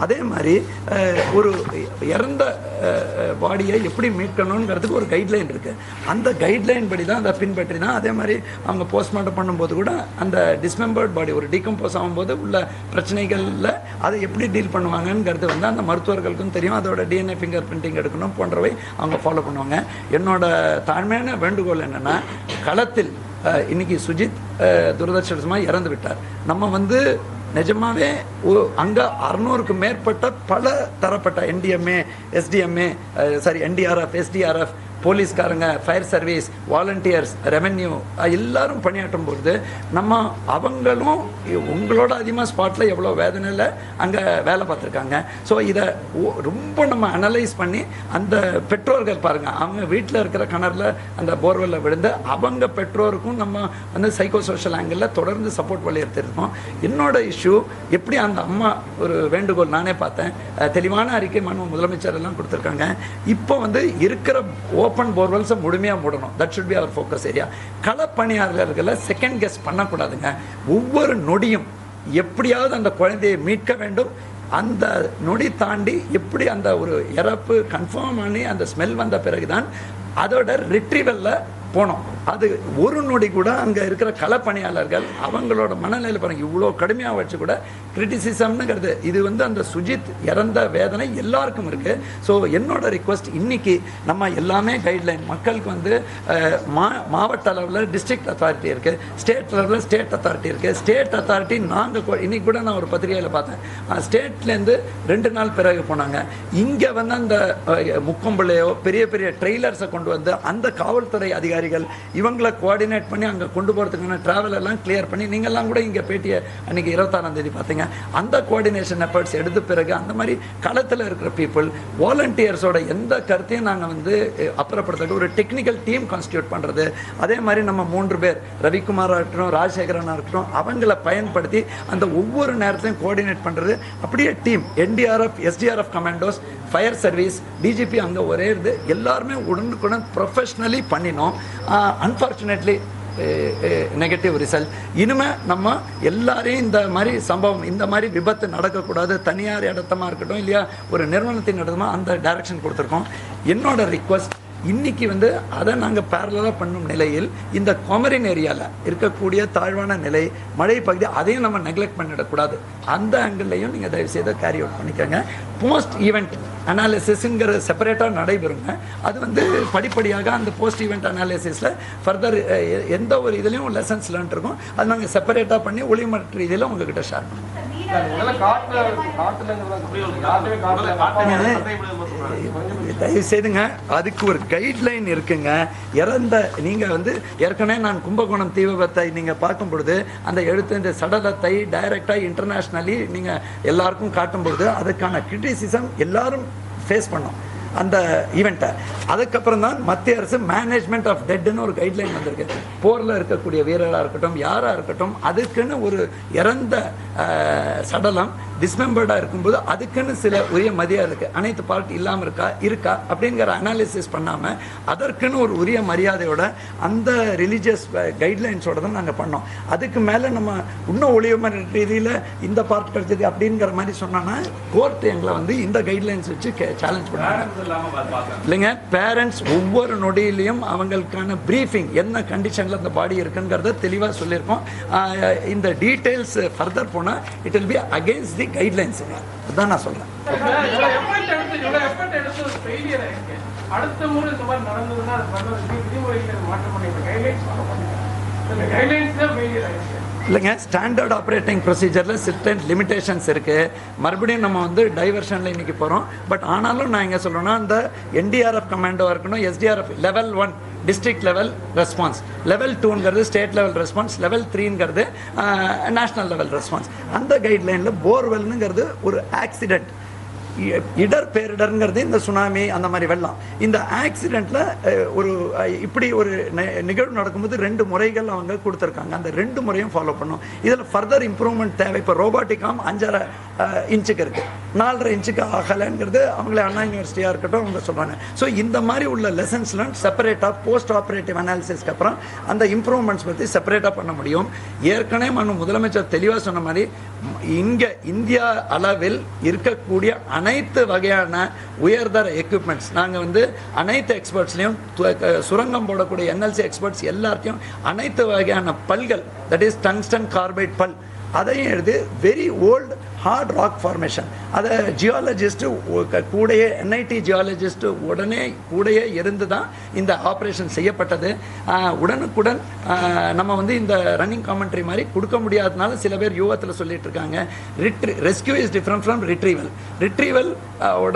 அதே மாதிரி அஹ், ஒரு இறந்த பாடியை எப்படி மீட்கணுங்கிறதுக்கு ஒரு கைட்லைன் இருக்குது அந்த கைட்லைன் படி தான் அதை பின்பற்றி தான் அதே மாதிரி அவங்க போஸ்ட்மார்ட்டம் பண்ணும்போது கூட அந்த டிஸ்மெம்பர்ட் பாடி ஒரு டீகம்போஸ் ஆகும்போது உள்ள பிரச்சனைகளில் அதை எப்படி டீல் பண்ணுவாங்கங்கிறது வந்து அந்த மருத்துவர்களுக்கும் தெரியும் அதோட டிஎன்ஏ ஃபிங்கர் பிரிண்டிங் எடுக்கணும் போன்றவை அவங்க ஃபாலோ பண்ணுவாங்க என்னோட தாழ்மையான வேண்டுகோள் என்னென்னா களத்தில் அஹ், இன்னைக்கு சுஜித் அஹ், துரதிர்ஷ்டவசமாக இறந்து விட்டார் நம்ம வந்து நிஜமாவே ஒ- அங்க அறுநூறுக்கு மேற்பட்ட பல தரப்பட்ட NDMA SDMA sorry NDRF SDRF போலீஸ்காரங்க ஃபயர் சர்வீஸ் வாலண்டியர்ஸ் ரெவென்யூ எல்லாரும் பணியாற்றும் பொழுது நம்ம அவங்களும் இ- உங்களோட அதிகமாக ஸ்பாட்டில் எவ்வளோ வேதனையில் அங்கே வேலை பார்த்துருக்காங்க ஸோ இதை ஒ- ரொம்ப நம்ம அனலைஸ் பண்ணி அந்த பெற்றோர்கள் பாருங்கள் அவங்க வீட்டில் இருக்கிற கிணறுல அந்த போர்வெல்ல விழுந்து அவங்க பெற்றோருக்கும் நம்ம வந்து சைக்கோ சோஷியல் ஆங்கிளில் தொடர்ந்து சப்போர்ட் வலியுறுத்திருக்கோம் என்னோட இஷ்யூ எப்படி அந்த அம்மா ஒரு வேண்டுகோள் நானே பார்த்தேன் அஹ், தெளிவான அறிக்கை மனு முதலமைச்சர் எல்லாம் கொடுத்துருக்காங்க இப்போ வந்து இருக்கிற ஓப்பன் போர்வெல்ஸை முழுமையாக மூடணும் that should be our focus area களப்பணியாளர்களை செகண்ட் கெஸ் பண்ணக்கூடாதுங்க ஒவ்வொரு நொடியும் எப்படியாவது அந்த குழந்தையை மீட்க வேண்டும் அந்த நொடி தாண்டி எப்படி அந்த ஒரு இறப்பு கன்ஃபார்ம் பண்ணி அந்த ஸ்மெல் வந்த பிறகுதான் அதோட ரிட்ரீவலில் போனோம் அது ஒரு நொடி கூட அங்கே இருக்கிற களப்பணியாளர்கள் அவங்களோட மனநிலை பாருங்க இவ்வளோ கடுமையாக வச்சு கூட கிரிட்டிசிசம்னுங்கிறது இது வந்து அந்த சுஜித் இறந்த வேதனை எல்லாருக்கும் இருக்கு ஸோ என்னோட ரிக்வஸ்ட் இன்னைக்கு நம்ம எல்லாமே கைட்லைன் மக்களுக்கு வந்து அஹ், மா மாவட்ட அளவில் டிஸ்ட்ரிக்ட் அத்தாரிட்டி இருக்கு ஸ்டேட் லெவலில் ஸ்டேட் அத்தாரிட்டி இருக்கு ஸ்டேட் அத்தாரிட்டி நாங்கள் இன்னைக்கு கூட நான் ஒரு பத்திரிகையில் பார்த்தேன் ஸ்டேட்லேருந்து ரெண்டு நாள் பிறகு போனாங்க இங்கே வந்து அந்த அஹ், முக்கொம்புலையோ பெரிய பெரிய ட்ரெய்லர்ஸை கொண்டு வந்து அந்த காவல்துறை அதிகாரிகள் இவங்களை கோஆர்டினேட் பண்ணி அங்கே கொண்டு போகிறதுக்கான ட்ராவல் எல்லாம் கிளியர் பண்ணி நீங்கள்லாம் கூட இங்கே பேட்டியை அன்னைக்கு இருபத்தாறாம் தேதி பார்த்தீங்க அந்த கோஆர்டினேஷன் எஃபர்ட்ஸ் எடுத்த பிறகு அந்த மாதிரி களத்தில் இருக்கிற பீப்புள் வாலண்டியர்ஸோட எந்த கருத்தையும் நாங்கள் வந்து அஹ், அப்புறப்படுத்த ஒரு டெக்னிக்கல் டீம் கான்ஸ்டியூட் பண்ணுறது அதே மாதிரி நம்ம மூன்று பேர் ரவிக்குமாராக இருக்கட்டும் ராஜசேகரனாக இருக்கட்டும் அவங்கள பயன்படுத்தி அந்த ஒவ்வொரு நேரத்தையும் கோஆர்டினேட் பண்ணுறது அப்படியே team NDRF SDRF commandos fire service DGP அங்கே ஒரே இது எல்லாருமே உடனுக்குடன் ப்ரொஃபஷ்னலி பண்ணினோம் அன்ஃபார்ச்சுனேட்லி நெகட்டிவ் ரிசல்ட் இனிமே நம்ம எல்லாரையும் இந்த மாதிரி சம்பவம் இந்த மாதிரி விபத்து நடக்கக்கூடாது தனியார் இடத்தமா இருக்கட்டும் இல்லையா ஒரு நிறுவனத்தின் இடத்தமா அந்த டைரக்ஷன் கொடுத்துருக்கோம் என்னோட ரிக்வஸ்ட் இன்னைக்கு வந்து அதை நாங்கள் பேரலாக பண்ணும் நிலையில் இந்த கொமரின் ஏரியாவில் இருக்கக்கூடிய தாழ்வான நிலை மழை பகுதி அதையும் நம்ம நெக்லெக்ட் பண்ணிடக்கூடாது அந்த ஆங்கிள்லையும் நீங்கள் தயவுசெய்து கேரி அவுட் பண்ணிக்கோங்க போஸ்ட் ஈவெண்ட் அனாலிசிஸ்ங்கிற செப்பரேட்டாக நடைபெறுங்க அது வந்து படிப்படியாக அந்த போஸ்ட் ஈவெண்ட் அனாலிசிஸில் ஃபர்தர் எந்த ஒரு இதுலேயும் லெசன்ஸ் லேர்ன் இருக்கும் அது நாங்கள் செப்பரேட்டாக பண்ணி ஒளிமற்ற ரீதியில் உங்ககிட்ட ஷேர் பண்ணுவோம் முதல்ல காட்டுல காட்டுலங்கிறது யாருமே காட்டுல தயவு செய்துங்க அதுக்கு ஒரு கைட்லைன் இருக்குங்க இறந்த நீங்க வந்து ஏற்கனவே நான் கும்பகோணம் தீ விபத்தை நீங்க பார்க்கும் பொழுது அந்த எழுத்து இந்த சடலத்தை டைரக்டா இன்டர்நேஷ்னலி நீங்க எல்லாருக்கும் காட்டும் பொழுது அதுக்கான கிரிட்டிசிசம் எல்லாரும் ஃபேஸ் பண்ணோம் அந்த ஈவெண்ட்டை அதுக்கப்புறம் தான் மத்திய அரசு மேனேஜ்மெண்ட் ஆஃப் டெட்னு ஒரு கைட்லைன் வந்திருக்கு போரில் இருக்கக்கூடிய வீரராக இருக்கட்டும் யாராக இருக்கட்டும் அதுக்குன்னு ஒரு இறந்த அஹ், சடலம் டிஸ்மெம்பர்டாக இருக்கும்போது அதுக்குன்னு சில உரிய மரியாதை இருக்குது அனைத்து பார்ட்டி இல்லாமல் இருக்கா இருக்கா அப்படிங்கிற அனாலிசிஸ் பண்ணாமல் அதற்குன்னு ஒரு உரிய மரியாதையோட அந்த ரிலீஜியஸ் கைட்லைன்ஸோட தான் நாங்கள் பண்ணோம் அதுக்கு மேலே நம்ம இன்னும் ஒளியம ரீதியில் இந்த பார்ட் கிடைச்சது அப்படிங்கிற மாதிரி சொன்னோன்னா கோர்ட் எங்களை வந்து இந்த கைட்லைன்ஸ் வச்சு சேலஞ்ச் பண்ணாங்க இல்லைங்க பேரண்ட்ஸ் ஒவ்வொரு நொடியிலையும் அவங்களுக்கான ப்ரீஃபிங் என்ன கண்டிஷனில் அந்த பாடி இருக்குங்கிறத தெளிவாக சொல்லியிருக்கோம் ஆஹ் இந்த டீட்டெயில்ஸ் ஃபர்தர் போனால் it will be against the கைட்லைன்ஸுங்க அதுதான் நான் சொல்கிறேன் இவ்வளவு effort எடுத்து இவ்வளவு effort எடுத்து ஒரு failure ஆயிருக்கு. அடுத்த முறை இந்த மாதிரி நடந்ததுன்னா அது பண்ண விதி- விதிமுறைகளை மாற்றம் பண்ணி இந்த guidelines follow பண்ணுங்க. இந்த guidelines தான் failure ஆயிருக்கு. இல்லைங்க ஸ்டாண்டர்ட் ஆப்ரேட்டிங் ப்ரொசீஜரில் சிர்டன் லிமிடேஷன்ஸ் இருக்குது மறுபடியும் நம்ம வந்து டைவர்ஷனில் இன்னைக்கு போகிறோம் பட் ஆனாலும் நான் எங்கே சொல்கிறேன்னா இந்த என்டிஆர்எஃப் கமாண்டோவாக இருக்கணும் SDRF level one district level response level டூங்கிறது ஸ்டேட் லெவல் ரெஸ்பான்ஸ் லெவல் த்ரீங்கிறது நேஷ்னல் லெவல் ரெஸ்பான்ஸ் அந்த கைட்லைனில் போர்வெல்னுங்கிறது ஒரு ஆக்சிடென்ட் இ- இடர் பேரிடர்ங்கிறது இந்த சுனாமி அந்த மாதிரி வெள்ளம் இந்த ஆக்சிடெண்ட்ல ஒரு அஹ், இப்படி ஒரு நி- நிகழ்வு நடக்கும்போது ரெண்டு முறைகள் அவங்க கொடுத்துருக்காங்க அந்த ரெண்டு முறையும் ஃபாலோ பண்ணும் இதில் ஃபர்தர் இம்ப்ரூவ்மெண்ட் தேவை இப்போ ரோபாட்டிக்காம் அஞ்சரை அஹ், இன்ச்சுக்கு இருக்கு நாலரை இன்ச்சுக்கு ஆகலைங்கிறது அவங்களே அண்ணா யூனிவர்சிட்டியாக இருக்கட்டும் அவங்க சொல்றாங்க ஸோ இந்த மாதிரி உள்ள லெசன்ஸ் லேர்ன் செப்பரேட்டாக போஸ்ட் ஆப்ரேட்டிவ் அனாலிசிஸ்க்கு அப்புறம் அந்த இம்ப்ரூவ்மெண்ட்ஸ் பற்றி செப்பரேட்டாக பண்ண முடியும் ஏற்கனவே மனு முதலமைச்சர் தெளிவாக சொன்ன மாதிரி இங்கே இந்தியா அளவில் இருக்கக்கூடிய அனைத்து வகையான உயர்தர எக்யூப்மெண்ட்ஸ் நாங்கள் வந்து அனைத்து எக்ஸ்பர்ட்ஸ்லையும் சுரங்கம் போடக்கூடிய என்எல்சி எக்ஸ்பர்ட்ஸ் எல்லாத்தையும் அனைத்து வகையான பல்கள் தட் இஸ் டங்ஸ்டன் கார்பைட் பல் அதையும் எழுதி very old hard rock formation அதை ஜியாலஜிஸ்ட்டு கூடயே என்ஐடி ஜியாலஜிஸ்ட்டு உடனே கூடயே இருந்து தான் இந்த ஆப்ரேஷன் செய்யப்பட்டது ஆஹ் உடனுக்குடன் ஆஹ் நம்ம வந்து இந்த ரன்னிங் காமெண்ட்ரி மாதிரி கொடுக்க முடியாதனால சில பேர் யூகத்தில் சொல்லிட்டு இருக்காங்க ரிட்ரி rescue is different from retrieval retrieval ஓட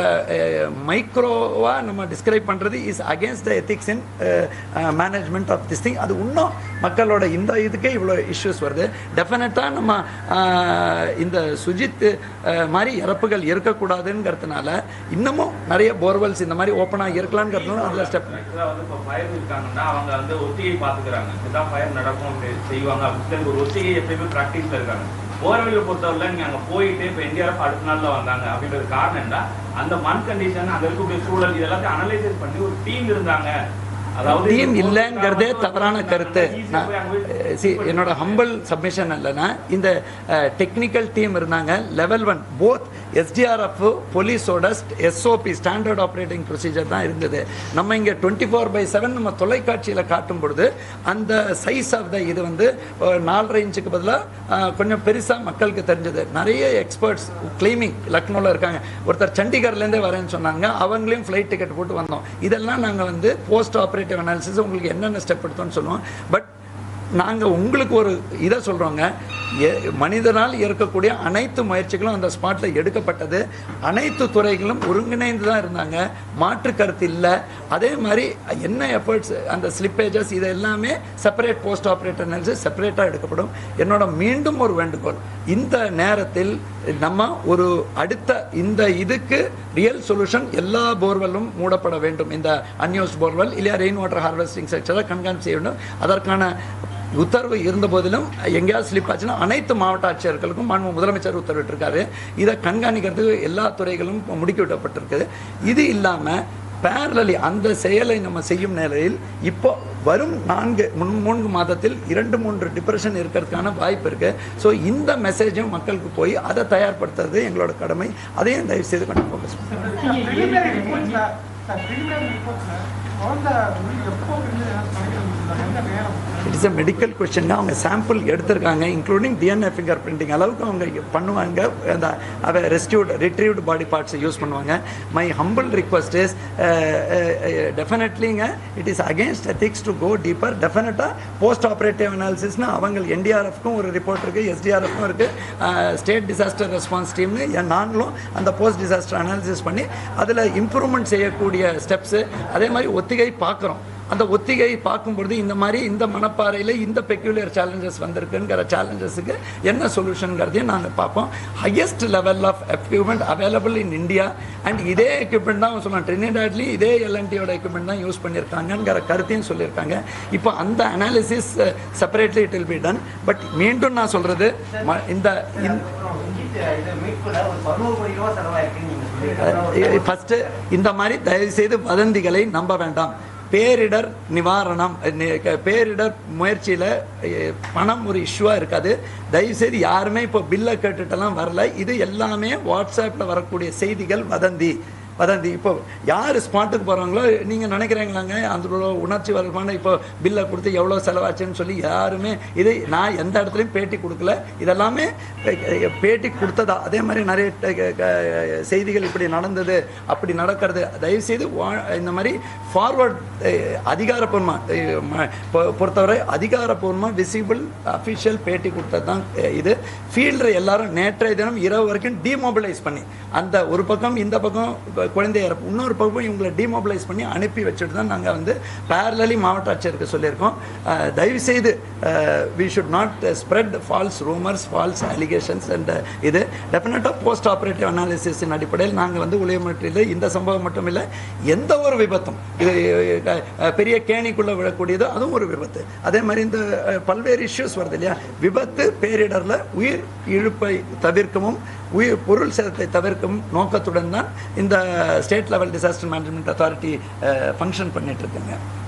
மைக்ரோவாக நம்ம டிஸ்கிரைப் பண்ணுறது is against the ethics in management of this thing அது இன்னும் மக்களோட இந்த இதுக்கே இவ்வளோ இஷ்யூஸ் வருது டெஃபினட்டாக நம்ம ஆஹ், இந்த சுஜித் ஆஹ், மாதிரி இறப்புகள் இருக்கக்கூடாதுங்கிறதுனால இன்னமும் நிறைய போர்வெல்ஸ் இந்த மாதிரி ஓப்பனாக இருக்கலாம்ங்கிறதுனால அதில் ஸ்டெப் ஆக்சுவலா வந்து இப்போ ஃபயர் இருக்காங்கன்னா அவங்க வந்து ஒத்திகை பார்த்துக்கிறாங்க இதுதான் ஃபயர் நடக்கும் அப்படி செய்வாங்க அப்படின்னு சொல்லி ஒரு ஒத்திகை எப்பயுமே ப்ராக்டிஸ்ல இருக்காங்க போர்வெளியை பொறுத்தவரை நீங்க அங்க போயிட்டு இப்போ என்டிஆர்எஃப் அடுத்த நாள்ல வந்தாங்க அப்படின்றது காரணம் என்ன அந்த மண் கண்டிஷன் அங்க இருக்கக்கூடிய சூழல் இது எல்லாத்தையும் அனலைசிஸ் பண்ணி ஒரு டீம் இருந்தாங்க அதாவது டீம் இல்லைங்கிறதே தவறான கருத்து நான் Easy-ஆ போய் அங்க போய் see, என்னோட ஹம்பிள் சப்மிஷன் இல்லைன்னா இந்த டெக்னிக்கல் டீம் இருந்தாங்க லெவல் ஒன் போத் எஸ்டிஆர்எஃப் போலீஸோட எஸ்ஓபி ஸ்டாண்டர்ட் ஆப்ரேட்டிங் ப்ரொசீஜர் தான் இருந்தது நம்ம இங்கே டுவெண்ட்டி ஃபோர் பை செவன் நம்ம தொலைக்காட்சியில் காட்டும் பொழுது அந்த சைஸ் ஆஃப் த இது வந்து அஹ், நாலரை இன்ச்சுக்கு பதிலாக கொஞ்சம் பெருசாக மக்களுக்கு தெரிஞ்சது நிறைய எக்ஸ்பர்ட்ஸ் கிளைமிங் லக்னோவில் இருக்காங்க ஒருத்தர் சண்டிகர்லேருந்தே வரேன்னு சொன்னாங்க அவங்களையும் ஃப்ளைட் டிக்கெட் போட்டு வந்தோம் இதெல்லாம் நாங்கள் வந்து போஸ்ட் ஆப்ரேட்டிவ் அனாலிசிஸ் உங்களுக்கு என்னென்ன ஸ்டெப் எடுத்தோம்னு சொல்லுவோம் பட் நாங்கள் உங்களுக்கு ஒரு இதை சொல்கிறோங்க மனிதனால் இருக்கக்கூடிய அனைத்து முயற்சிகளும் அந்த ஸ்பாட்டில் எடுக்கப்பட்டது அனைத்து துறைகளும் ஒருங்கிணைந்து தான் இருந்தாங்க மாற்று கருத்து இல்லை அதே மாதிரி என்ன எஃபர்ட்ஸ் அந்த ஸ்லிப்பேஜஸ் இது எல்லாமே செப்பரேட் போஸ்ட் ஆப்ரேட்டர் அனாலிசிஸ் செப்பரேட்டாக எடுக்கப்படும் என்னோட மீண்டும் ஒரு வேண்டுகோள் இந்த நேரத்தில் நம்ம ஒரு அடுத்த இந்த இதுக்கு ரியல் சொல்யூஷன் எல்லா போர்வெல்லும் மூடப்பட வேண்டும் இந்த அன்யூஸ் போர்வெல் இல்லையா ரெயின் வாட்டர் ஹார்வெஸ்டிங் செக்டரை கண்காணிப்பு செய்ய வேண்டும் அதற்கான உத்தரவு இருந்த போதிலும் எங்கேயாவது ஸ்லிப் ஆச்சுன்னா அனைத்து மாவட்ட ஆட்சியர்களுக்கும் மாண்பு முதலமைச்சர் உத்தரவிட்டிருக்காரு இதை கண்காணிக்கிறதுக்கு எல்லா துறைகளும் இப்ப முடுக்கி விடப்பட்டிருக்கு இது இல்லாமல் பேரலி அந்த செயலை நம்ம செய்யும் நிலையில் இப்போ வரும் நான்கு முன் மூன்று மாதத்தில் இரண்டு மூன்று டிப்ரெஷன் இருக்கிறதுக்கான வாய்ப்பு இருக்கு ஸோ இந்த மெசேஜும் மக்களுக்கு போய் அதை தயார்படுத்துறது எங்களோட கடமை அதையும் தயவு செய்து கொஞ்சம் ஃபோக்கஸ் preliminary reports-ல, சார், preliminary reports-ல குழந்தை உயிர் எப்போ பிரிஞ்சது நினைக்கிறது எந்த நேரம் இட்ஸ் a மெடிக்கல் கொஸ்டின் அவங்க சாம்பிள் எடுத்திருக்காங்க இன்க்ளூடிங் டிஎன்ஏ ஃபிங்கர் பிரிண்டிங் அளவுக்கு அவங்க பண்ணுவாங்க அந்த அதை ரெஸ்டியூட் ரிட்ரீவ்டு பாடி பார்ட்ஸை யூஸ் பண்ணுவாங்க மை ஹம்பிள் ரிக்வஸ்ட் இஸ் டெஃபினெட்லிங்க it is against ethics to go deeper டெஃபினட்டாக போஸ்ட் ஆப்ரேட்டிவ் அனாலிசிஸ்னா அவங்க என்டிஆர்எஃப்க்கும் ஒரு ரிப்போர்ட் இருக்குது எஸ்டிஆர்எஃப்க்கும் இருக்குது ஸ்டேட் டிசாஸ்டர் ரெஸ்பான்ஸ் டீம்னு என் நாங்களும் அந்த போஸ்ட் டிசாஸ்டர் அனாலிசிஸ் பண்ணி அதில் இம்ப்ரூவ்மெண்ட் செய்யக்கூடிய ஸ்டெப்ஸு அதே மாதிரி ஒத்திகை பார்க்குறோம் அந்த ஒத்திகை பார்க்கும்பொழுது இந்த மாதிரி இந்த மணப்பாறையில் இந்த பெக்யூலியர் சேலஞ்சஸ் வந்திருக்குங்கிற சேலஞ்சஸுக்கு என்ன சொல்யூஷனுங்கிறதையும் நாங்கள் பார்ப்போம் highest level of equipment available in India and இதே எக்யூப்மெண்ட் தான் சொல்லலாம் ட்ரினிடாட்லேயும் இதே எல்என்டியோட எக்யூப்மெண்ட் தான் யூஸ் பண்ணியிருக்காங்கங்கிற கருத்தையும் சொல்லியிருக்காங்க இப்போ அந்த analysis separately it will be done but மீண்டும் நான் சொல்கிறது இந்த இந்த அப்புறம் இங்கிட்டு இதை மீட்புல ஒரு பதினோரு கோடி ரூபா செலவாயிருக்குன்னு நீங்க சொல்லியிருக்கீங்க ஃபஸ்ட்டு இந்த மாதிரி தயவுசெய்து வதந்திகளை நம்ப வேண்டாம் பேரிடர் நிவாரணம் நி- க- பேரிடர் முயற்சியில் பணம் ஒரு இஷ்யூவாக இருக்காது தயவுசெய்து யாருமே இப்போ பில்லை கேட்டுட்டெல்லாம் வரல இது எல்லாமே வாட்ஸ்அப்பில் வரக்கூடிய செய்திகள் வதந்தி வதந்தி இப்போ யார் ஸ்பாட்டுக்கு போகிறாங்களோ நீங்கள் நினைக்கிறீங்களாங்க அந்த உணர்ச்சி வர்றமான இப்போ பில்லை கொடுத்து எவ்வளோ செலவாச்சுன்னு சொல்லி யாருமே இதை நான் எந்த இடத்துலையும் பேட்டி கொடுக்கல இதெல்லாமே அஹ், அஹ், பேட்டி கொடுத்ததா அதே மாதிரி நிறைய ட- க- க- செய்திகள் இப்படி நடந்தது அப்படி நடக்கிறது தயவுசெய்து வா- இந்த மாதிரி ஃபார்வர்ட் அதிகாரப்பூர்வமாக பொறுத்தவரை அதிகாரப்பூர்வமாக விசிபிள் அஃபிஷியல் பேட்டி கொடுத்தது தான் அஹ், இது ஃபீல்டில் எல்லாரும் நேற்றைய தினம் இரவு வரைக்கும் டிமொபிலைஸ் பண்ணி அந்த ஒரு பக்கம் இந்த பக்கம் கு- குழந்தை இறப்பு இன்னொரு பக்கம் இவங்களை டிமோபிலைஸ் பண்ணி அனுப்பி வச்சுட்டு தான் நாங்கள் வந்து பேரலி மாவட்ட ஆட்சியருக்கு சொல்லியிருக்கோம் அஹ், தயவு செய்து we should not spread false rumours false allegations and இது டெஃபினட்டாக போஸ்ட் ஆப்ரேட்டிவ் அனாலிசிஸின் அடிப்படையில் நாங்கள் வந்து உளியமற்றில் இந்த சம்பவம் மட்டும் இல்லை எந்த ஒரு விபத்தும் இது அஹ், பெரிய கேணிக்குள்ளே விழக்கூடியது அதுவும் ஒரு விபத்து அதே மாதிரி இந்த அஹ், பல்வேறு இஷ்யூஸ் வருது இல்லையா விபத்து பேரிடரில் உயிர் இழுப்பை தவிர்க்கவும் உயிர் பொருள் சேதத்தை தவிர்க்கும் நோக்கத்துடன் தான் இந்த state level disaster management authority function பண்ணிட்டு இருக்குங்க